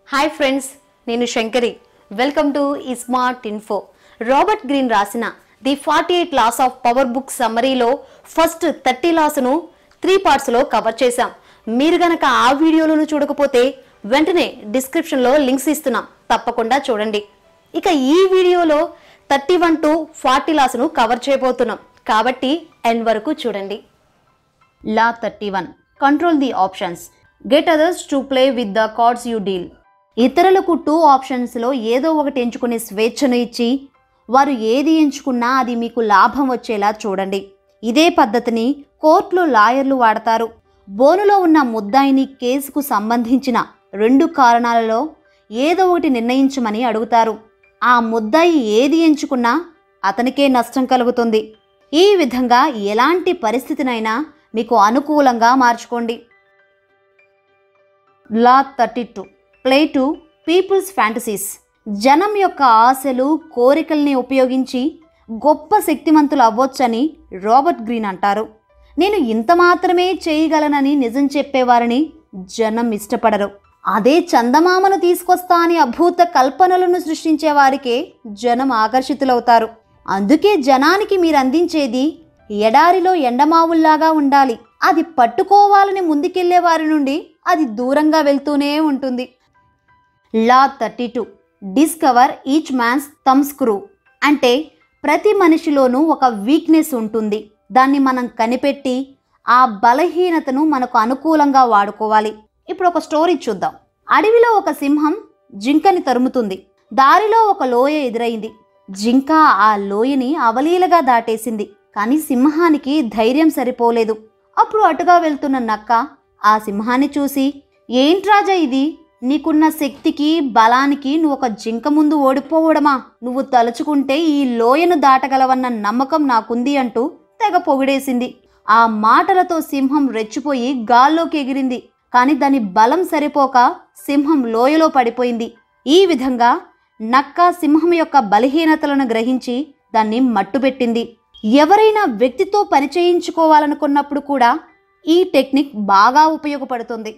hi friends నేను Shankari welcome to ఈ smart info Robert Greene రాసిన the forty eight laws of power book సమ్మరీలో first thirty లాస్ను three పార్ట్స్లో కవర్ చేశాం మీరు గనక ఆ వీడియోలను చూడకపోతే వెంటనే డిస్క్రిప్షన్లో లింక్స్ ఇస్తున్నాం తప్పకుండా చూడండి ఇక ఈ వీడియోలో థర్టీ వన్ టు ఫార్టీ లాస్ను కవర్ చేయబోతున్నాం కాబట్టి ఎండ్ వరకు చూడండి law thirty one control the options get others to play with the cards you deal ఇతరులకు టూ ఆప్షన్స్లో ఏదో ఒకటి ఎంచుకునే స్వేచ్ఛను ఇచ్చి వారు ఏది ఎంచుకున్నా అది మీకు లాభం వచ్చేలా చూడండి ఇదే పద్ధతిని కోర్టులో లాయర్లు వాడతారు బోనులో ఉన్న ముద్దాయిని కేసుకు సంబంధించిన రెండు కారణాలలో ఏదో ఒకటి నిర్ణయించమని అడుగుతారు ఆ ముద్దాయి ఏది ఎంచుకున్నా అతనికే నష్టం కలుగుతుంది ఈ విధంగా ఎలాంటి పరిస్థితినైనా మీకు అనుకూలంగా మార్చుకోండి law thirty two play to people's fantasies జనం యొక్క ఆశలు కోరికల్ని ఉపయోగించి గొప్ప శక్తిమంతులు అవ్వొచ్చని రాబర్ట్ గ్రీన్ అంటారు నేను ఇంత మాత్రమే చేయగలనని నిజం చెప్పేవారిని జనం ఇష్టపడరు అదే చందమామను తీసుకొస్తా అని అభూత కల్పనలను సృష్టించే వారికే జనం ఆకర్షితులవుతారు అందుకే జనానికి మీరు అందించేది ఎడారిలో ఎండమావుల్లాగా ఉండాలి అది పట్టుకోవాలని ముందుకెళ్లే వారి నుండి అది దూరంగా వెళ్తూనే ఉంటుంది law thirty two discover each man's thumb screw అంటే ప్రతి మనిషిలోనూ ఒక వీక్నెస్ ఉంటుంది దాన్ని మనం కనిపెట్టి ఆ బలహీనతను మనకు అనుకూలంగా వాడుకోవాలి ఇప్పుడు ఒక స్టోరీ చూద్దాం అడవిలో ఒక సింహం జింకని తరుముతుంది దారిలో ఒక లోయ ఎదురైంది జింక ఆ లోయని అవలీలగా దాటేసింది కానీ సింహానికి ధైర్యం సరిపోలేదు అప్పుడు అటుగా వెళ్తున్న నక్క ఆ సింహాన్ని చూసి ఏంట్రాజా ఇది నీకున్న శక్తికి బలానికి నువ్వు ఒక జింక ముందు ఓడిపోవడమా నువ్వు తలుచుకుంటే ఈ లోయను దాటగలవన్న నమ్మకం నాకుంది అంటూ తెగ పొగిడేసింది ఆ మాటలతో సింహం రెచ్చిపోయి గాల్లోకి ఎగిరింది కానీ దాని బలం సరిపోక సింహం లోయలో పడిపోయింది ఈ విధంగా నక్క సింహం యొక్క బలహీనతలను గ్రహించి దాన్ని మట్టుపెట్టింది ఎవరైనా వ్యక్తితో పని చేయించుకోవాలనుకున్నప్పుడు కూడా ఈ టెక్నిక్ బాగా ఉపయోగపడుతుంది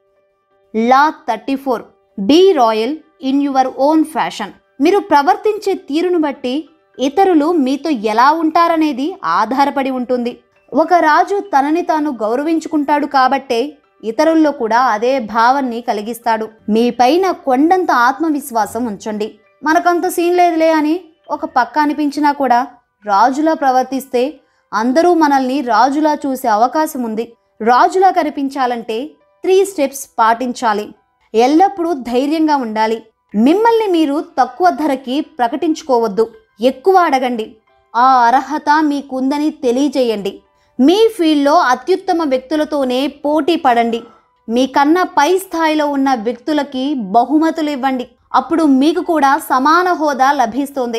law thirty four be royal in your own fashion మీరు ప్రవర్తించే తీరును బట్టి ఇతరులు మీతో ఎలా ఉంటారనేది ఆధారపడి ఉంటుంది ఒక రాజు తనని తాను గౌరవించుకుంటాడు కాబట్టే ఇతరుల్లో కూడా అదే భావాన్ని కలిగిస్తాడు మీ పైన కొండంత ఆత్మవిశ్వాసం ఉంచండి మనకంత సీన్ లేదులే అని ఒక పక్క అనిపించినా కూడా రాజులా ప్రవర్తిస్తే అందరూ మనల్ని రాజులా చూసే అవకాశం ఉంది రాజులా కనిపించాలంటే త్రీ స్టెప్స్ పాటించాలి ఎల్లప్పుడూ ధైర్యంగా ఉండాలి మిమ్మల్ని మీరు తక్కువ ధరకి ప్రకటించుకోవద్దు ఎక్కువ అడగండి ఆ అర్హత మీకుందని తెలియజేయండి మీ ఫీల్డ్లో అత్యుత్తమ వ్యక్తులతోనే పోటీ పడండి మీకన్నా పై స్థాయిలో ఉన్న వ్యక్తులకి బహుమతులు ఇవ్వండి అప్పుడు మీకు కూడా సమాన హోదా లభిస్తుంది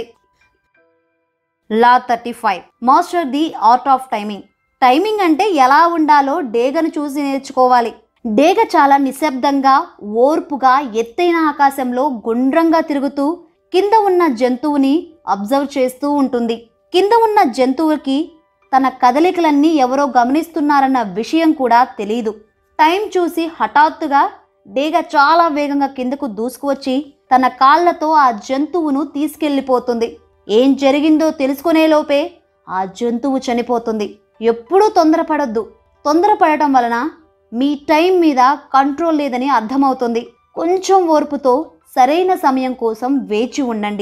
law thirty five master the art of timing timing అంటే ఎలా ఉండాలో డేగను చూసి నేర్చుకోవాలి డేగ చాలా నిశ్శబ్దంగా ఓర్పుగా ఎత్తైన ఆకాశంలో గుండ్రంగా తిరుగుతూ కింద ఉన్న జంతువుని అబ్జర్వ్ చేస్తూ ఉంటుంది కింద ఉన్న జంతువుకి తన కదలికలన్నీ ఎవరో గమనిస్తున్నారన్న విషయం కూడా తెలియదు టైం చూసి హఠాత్తుగా డేగ చాలా వేగంగా కిందకు దూసుకువచ్చి తన కాళ్లతో ఆ జంతువును తీసుకెళ్లిపోతుంది ఏం జరిగిందో తెలుసుకునేలోపే ఆ జంతువు చనిపోతుంది ఎప్పుడూ తొందరపడొద్దు తొందరపడటం వలన మీ టైం మీద కంట్రోల్ లేదని అర్థమవుతుంది కొంచెం ఓర్పుతో సరైన సమయం కోసం వేచి ఉండండి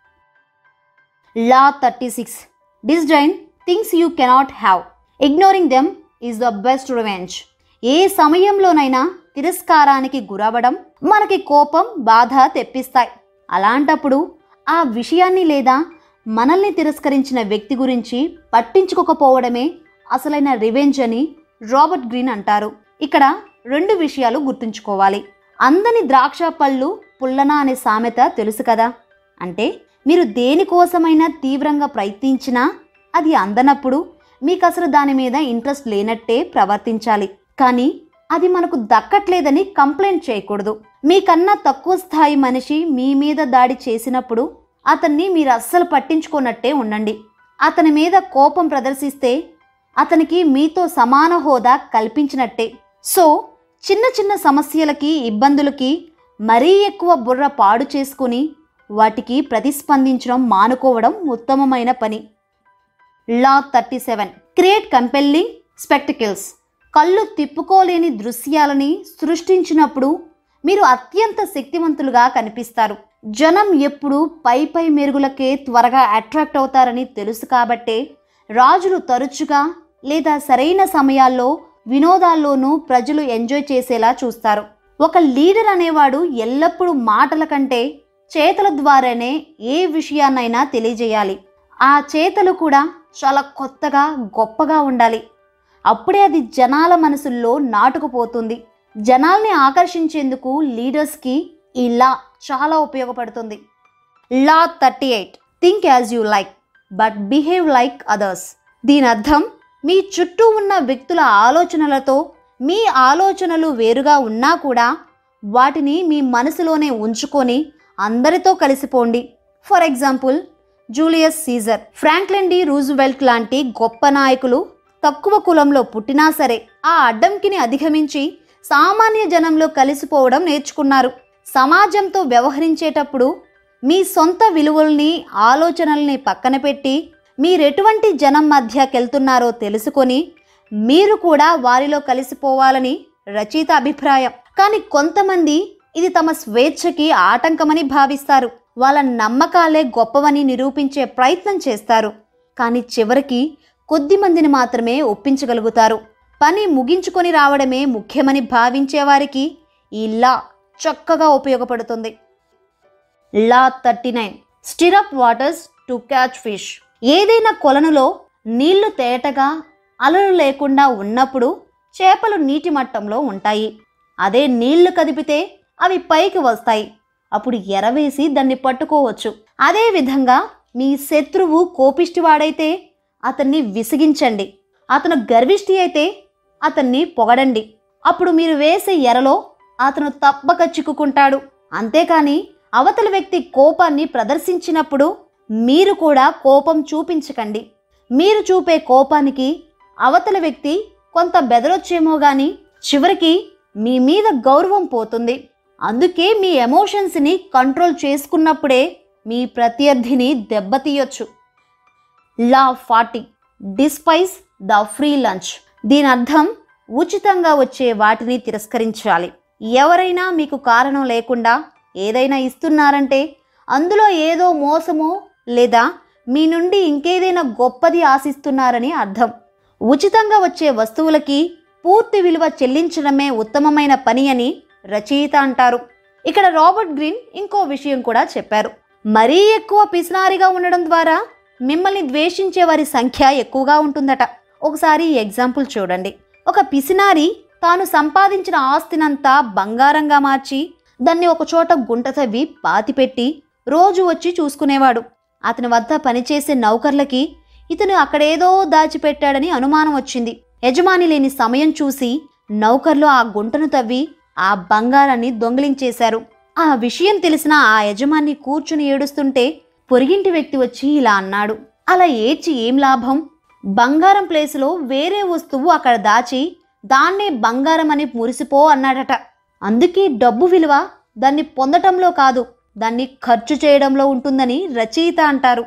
law thirty six disdain things you cannot have ignoring them is the best revenge ఏ సమయంలోనైనా తిరస్కారానికి గురవడం మనకి కోపం బాధ తెప్పిస్తాయి అలాంటప్పుడు ఆ విషయాన్ని లేదా మనల్ని తిరస్కరించిన వ్యక్తి గురించి పట్టించుకోకపోవడమే అసలైన రివెంజ్ అని రాబర్ట్ గ్రీన్ అంటారు ఇక్కడ రెండు విషయాలు గుర్తుంచుకోవాలి అందని ద్రాక్ష పళ్ళు పుల్లనా అనే సామెత తెలుసు కదా అంటే మీరు దేనికోసమైనా తీవ్రంగా ప్రయత్నించినా అది అందనప్పుడు మీకు అసలు దాని మీద ఇంట్రెస్ట్ లేనట్టే ప్రవర్తించాలి కానీ అది మనకు దక్కట్లేదని కంప్లైంట్ చేయకూడదు మీకన్నా తక్కువ స్థాయి మనిషి మీ మీద దాడి చేసినప్పుడు అతన్ని మీరు అస్సలు పట్టించుకోనట్టే ఉండండి అతని మీద కోపం ప్రదర్శిస్తే అతనికి మీతో సమాన హోదా కల్పించినట్టే సో చిన్న చిన్న సమస్యలకి ఇబ్బందులకి మరీ ఎక్కువ బుర్ర పాడు చేసుకుని వాటికి ప్రతిస్పందించడం మానుకోవడం ఉత్తమమైన పని law thirty seven create compelling spectacles కళ్ళు తిప్పుకోలేని దృశ్యాలని సృష్టించినప్పుడు మీరు అత్యంత శక్తివంతులుగా కనిపిస్తారు జనం ఎప్పుడు పై పై మెరుగులకే త్వరగా అట్రాక్ట్ అవుతారని తెలుసు కాబట్టే రాజులు తరచుగా లేదా సరైన సమయాల్లో వినోదాల్లోనూ ప్రజలు ఎంజాయ్ చేసేలా చూస్తారు ఒక లీడర్ అనేవాడు ఎల్లప్పుడూ మాటల కంటే చేతల ద్వారానే ఏ విషయాన్నైనా తెలియజేయాలి ఆ చేతలు కూడా చాలా కొత్తగా గొప్పగా ఉండాలి అప్పుడే అది జనాల మనసుల్లో నాటుకుపోతుంది జనాల్ని ఆకర్షించేందుకు లీడర్స్కి ఈ లా చాలా ఉపయోగపడుతుంది law thirty eight think as you like but behave like others దీని అర్థం మీ చుట్టూ ఉన్న వ్యక్తుల ఆలోచనలతో మీ ఆలోచనలు వేరుగా ఉన్నా కూడా వాటిని మీ మనసులోనే ఉంచుకొని అందరితో కలిసిపోండి for example Julius Caesar Franklin D Roosevelt లాంటి గొప్ప నాయకులు తక్కువ కులంలో పుట్టినా సరే ఆ అడ్డంకిని అధిగమించి సామాన్య జనంలో కలిసిపోవడం నేర్చుకున్నారు సమాజంతో వ్యవహరించేటప్పుడు మీ సొంత విలువల్ని ఆలోచనల్ని పక్కన పెట్టి మీరెటువంటి జనం మధ్యకెళ్తున్నారో తెలుసుకొని మీరు కూడా వారిలో కలిసిపోవాలని రచయిత అభిప్రాయం కానీ కొంతమంది ఇది తమ స్వేచ్ఛకి ఆటంకమని భావిస్తారు వాళ్ళ నమ్మకాలే గొప్పవని నిరూపించే ప్రయత్నం చేస్తారు కానీ చివరికి కొద్ది మందిని మాత్రమే ఒప్పించగలుగుతారు పని ముగించుకొని రావడమే ముఖ్యమని భావించే వారికి ఈ లా చక్కగా ఉపయోగపడుతుంది law thirty nine stir up waters to catch fish ఏదైనా కొలనులో నీళ్లు తేటగా అలలు లేకుండా ఉన్నప్పుడు చేపలు నీటి మట్టంలో ఉంటాయి అదే నీళ్లు కదిపితే అవి పైకి వస్తాయి అప్పుడు ఎరవేసి దాన్ని పట్టుకోవచ్చు అదే విధంగా మీ శత్రువు కోపిష్టివాడైతే అతన్ని విసిగించండి అతను గర్విష్టి అయితే అతన్ని పొగడండి అప్పుడు మీరు వేసే ఎరలో అతను తప్పక చిక్కుకుంటాడు అంతేకాని అవతల వ్యక్తి కోపాన్ని ప్రదర్శించినప్పుడు మీరు కూడా కోపం చూపించకండి మీరు చూపే కోపానికి అవతల వ్యక్తి కొంత బెదరొచ్చేమో గాని చివరికి మీ మీద గౌరవం పోతుంది అందుకే మీ ఎమోషన్స్ని కంట్రోల్ చేసుకున్నప్పుడే మీ ప్రత్యర్థిని దెబ్బతీయొచ్చు law forty despise the free lunch దీని అర్థం ఉచితంగా వచ్చే వాటిని తిరస్కరించాలి ఎవరైనా మీకు కారణం లేకుండా ఏదైనా ఇస్తున్నారంటే అందులో ఏదో మోసమో లేదా మీ నుండి ఇంకేదైనా గొప్పది ఆశిస్తున్నారని అర్థం ఉచితంగా వచ్చే వస్తువులకి పూర్తి విలువ చెల్లించడమే ఉత్తమమైన పని అని రచయిత అంటారు ఇక్కడ రాబర్ట్ గ్రీన్ ఇంకో విషయం కూడా చెప్పారు మరీ ఎక్కువ పిసినారిగా ఉండడం ద్వారా మిమ్మల్ని ద్వేషించే వారి సంఖ్య ఎక్కువగా ఉంటుందట ఒకసారి ఈ ఎగ్జాంపుల్ చూడండి ఒక పిసినారి తాను సంపాదించిన ఆస్తినంతా బంగారంగా మార్చి దాన్ని ఒక చోట గుంట తవ్వి పాతిపెట్టి రోజు వచ్చి చూసుకునేవాడు అతని వద్ద పనిచేసే నౌకర్లకి ఇతను అక్కడేదో దాచిపెట్టాడని అనుమానం వచ్చింది యజమాని లేని సమయం చూసి నౌకర్లు ఆ గుంటను తవ్వి ఆ బంగారాన్ని దొంగిలించేశారు ఆ విషయం తెలిసిన ఆ యజమాని కూర్చుని ఏడుస్తుంటే పొరిగింటి వ్యక్తి వచ్చి ఇలా అన్నాడు అలా ఏడ్చి ఏం లాభం బంగారం ప్లేసులో వేరే వస్తువు అక్కడ దాచి దాన్నే బంగారం అని మురిసిపో అన్నాడట అందుకే డబ్బు విలువ దాన్ని పొందటంలో కాదు దాన్ని ఖర్చు చేయడంలో ఉంటుందని రచయిత అంటారు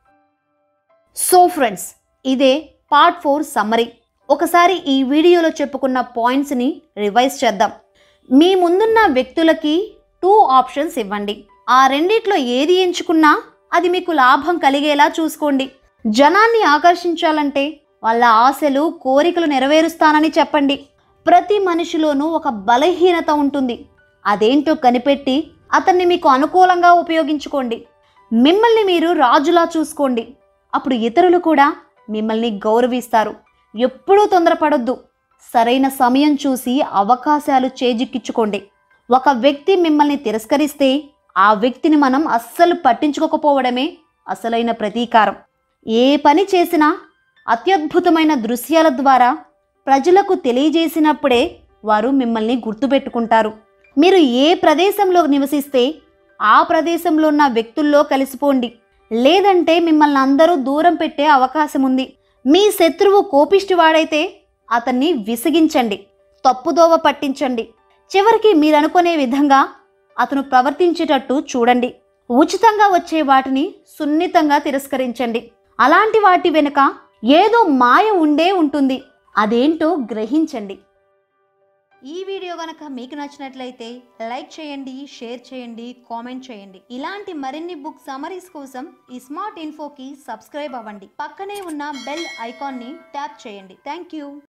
సో ఫ్రెండ్స్ ఇదే పార్ట్ ఫోర్ సమ్మరీ ఒకసారి ఈ వీడియోలో చెప్పుకున్న పాయింట్స్ని రివైజ్ చేద్దాం మీ ముందున్న వ్యక్తులకి టూ ఆప్షన్స్ ఇవ్వండి ఆ రెండిట్లో ఏది ఎంచుకున్నా అది మీకు లాభం కలిగేలా చూసుకోండి జనాన్ని ఆకర్షించాలంటే వాళ్ళ ఆశలు కోరికలు నెరవేరుస్తానని చెప్పండి ప్రతి మనిషిలోనూ ఒక బలహీనత ఉంటుంది అదేంటో కనిపెట్టి అతన్ని మీకు అనుకూలంగా ఉపయోగించుకోండి మిమ్మల్ని మీరు రాజులా చూసుకోండి అప్పుడు ఇతరులు కూడా మిమ్మల్ని గౌరవిస్తారు ఎప్పుడూ తొందరపడొద్దు సరైన సమయం చూసి అవకాశాలు చేజిక్కించుకోండి ఒక వ్యక్తి మిమ్మల్ని తిరస్కరిస్తే ఆ వ్యక్తిని మనం అస్సలు పట్టించుకోకపోవడమే అసలైన ప్రతీకారం ఏ పని చేసినా అత్యద్భుతమైన దృశ్యాల ద్వారా ప్రజలకు తెలియజేసినప్పుడే వారు మిమ్మల్ని గుర్తుపెట్టుకుంటారు మీరు ఏ ప్రదేశంలో నివసిస్తే ఆ ప్రదేశంలో ఉన్న వ్యక్తుల్లో కలిసిపోండి లేదంటే మిమ్మల్ని అందరూ దూరం పెట్టే అవకాశం ఉంది మీ శత్రువు కోపిష్టివాడైతే అతన్ని విసిగించండి తప్పుదోవ పట్టించండి చివరికి మీరు అనుకునే విధంగా అతను ప్రవర్తించేటట్టు చూడండి ఉచితంగా వచ్చే వాటిని సున్నితంగా తిరస్కరించండి అలాంటి వాటి వెనుక ఏదో మాయ ఉండే ఉంటుంది అదేంటో గ్రహించండి ఈ వీడియో గనక మీకు నచ్చినట్లయితే లైక్ చేయండి షేర్ చేయండి కామెంట్ చేయండి ఇలాంటి మరిన్ని బుక్ సమరీస్ కోసం ఈ స్మార్ట్ ఇన్ఫోకి సబ్స్క్రైబ్ అవ్వండి పక్కనే ఉన్న బెల్ ఐకాన్ని ట్యాప్ చేయండి థ్యాంక్ యూ